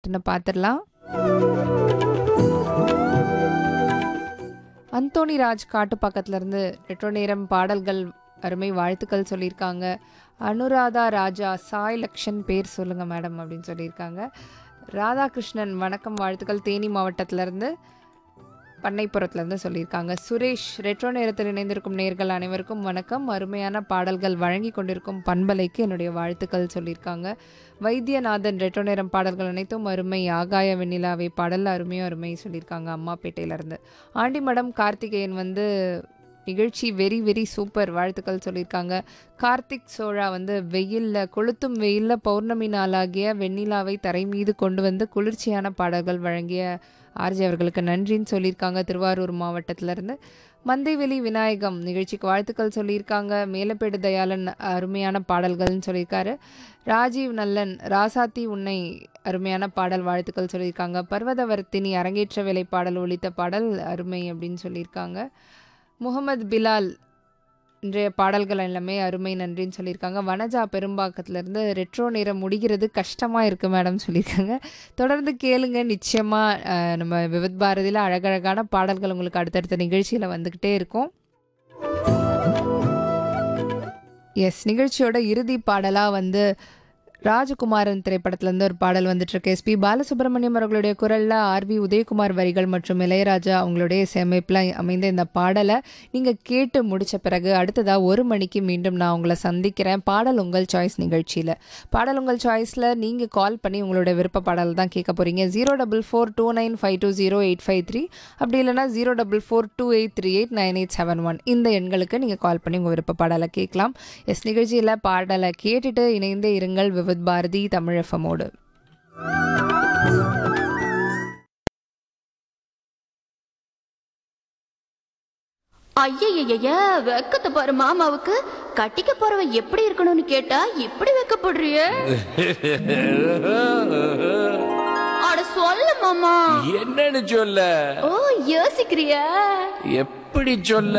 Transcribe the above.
பார்த்துடலாம் அந்தோணி ராஜ் காட்டு பக்கத்துல இருந்து ரெட்ரோ நேரம் பாடல்கள் அருமை வாழ்த்துக்கள் சொல்லியிருக்காங்க அனுராதா ராஜா சாய் லக்ஷன் பேர் சொல்லுங்க மேடம் அப்படின்னு சொல்லியிருக்காங்க ராதாகிருஷ்ணன் வணக்கம் வாழ்த்துக்கள் தேனி மாவட்டத்திலேருந்து பண்ணைப்புறத்துலேருந்து சொல்லியிருக்காங்க சுரேஷ் ரெட்ரோ நேரத்தில் இணைந்திருக்கும் நேர்கள் அனைவருக்கும் வணக்கம் அருமையான பாடல்கள் வழங்கி கொண்டிருக்கும் பண்பலைக்கு என்னுடைய வாழ்த்துக்கள் சொல்லியிருக்காங்க வைத்தியநாதன் ரெட்ரோ நேரம் பாடல்கள் அனைத்தும் அருமை ஆகாய வெண்ணிலாவை பாடல் அருமையும் அருமை சொல்லியிருக்காங்க அம்மாப்பேட்டையிலேருந்து ஆண்டிமடம் கார்த்திகேயன் வந்து நிகழ்ச்சி வெரி வெரி சூப்பர் வாழ்த்துக்கள் சொல்லியிருக்காங்க கார்த்திக் சோழா வந்து வெயிலில் கொளுத்தும் வெயிலில் பௌர்ணமி நாளாகிய வெண்ணிலாவை தரை மீது கொண்டு வந்து குளிர்ச்சியான பாடல்கள் வழங்கிய ஆர்ஜி அவர்களுக்கு நன்றின்னு சொல்லியிருக்காங்க திருவாரூர் மாவட்டத்திலேருந்து மந்தைவெளி விநாயகம் நிகழ்ச்சிக்கு வாழ்த்துக்கள் சொல்லியிருக்காங்க மேலப்பேடு தயாளன் அருமையான பாடல்கள்னு சொல்லியிருக்காரு ராஜீவ் நல்லன் ராசாத்தி உன்னை அருமையான பாடல் வாழ்த்துக்கள் சொல்லியிருக்காங்க பர்வதவர்த்தினி அரங்கேற்ற வேலை பாடல் ஒழித்த பாடல் அருமை அப்படின்னு சொல்லியிருக்காங்க முகமது பிலால் இன்றைய பாடல்கள் எல்லாமே அருமை நன்றின்னு சொல்லியிருக்காங்க வனஜா பெரும்பாக்கத்துலேருந்து ரெட்ரோ நேரம் முடிகிறது கஷ்டமாக இருக்குது மேடம் சொல்லியிருக்காங்க தொடர்ந்து கேளுங்க நிச்சயமாக நம்ம விவித் பாரதியில் அழகழகான பாடல்கள் உங்களுக்கு அடுத்தடுத்த நிகழ்ச்சியில் வந்துக்கிட்டே இருக்கும் எஸ் நிகழ்ச்சியோட இறுதி பாடலாக வந்து ராஜகுமாரன் திரைப்படத்திலேருந்து ஒரு பாடல் வந்துட்டுருக்கு எஸ்பி பாலசுப்ரமணியம் அவர்களுடைய குரலில் ஆர்வி உதயகுமார் வரிகள் மற்றும் இளையராஜா அவங்களுடைய இசையமைப்பில் அமைந்த இந்த பாடலை நீங்கள் கேட்டு முடித்த பிறகு அடுத்ததாக ஒரு மணிக்கு மீண்டும் நான் உங்களை சந்திக்கிறேன் பாடல் உங்கள் சாய்ஸ் நிகழ்ச்சியில் பாடல் உங்கள் சாய்ஸில் நீங்கள் கால் பண்ணி உங்களுடைய விருப்ப பாடல் தான் கேட்க போகிறீங்க zero double four two nine five two zero eight five three அப்படி இல்லைனா zero double four two eight three eight nine eight seven one இந்த எண்களுக்கு நீங்கள் கால் பண்ணி உங்கள் விருப்ப பாடலை கேட்கலாம் எஸ் நிகழ்ச்சியில் பாடலை கேட்டுட்டு இணைந்தே இருங்கள் விவித் பாரதி தமிழ் எஃப்எம்மோடு ஐயய்யய்ய வெக்கத்தை பாரு மாமாவுக்கு கட்டிக்க போறவன் எப்படி இருக்கணும்னு கேட்டா இப்படி வெக்கப்படுறிய அட சொல்லு மாமா என்னன்னு சொல்ல ஓ யோசிக்கிறியா எப்படி சொல்ல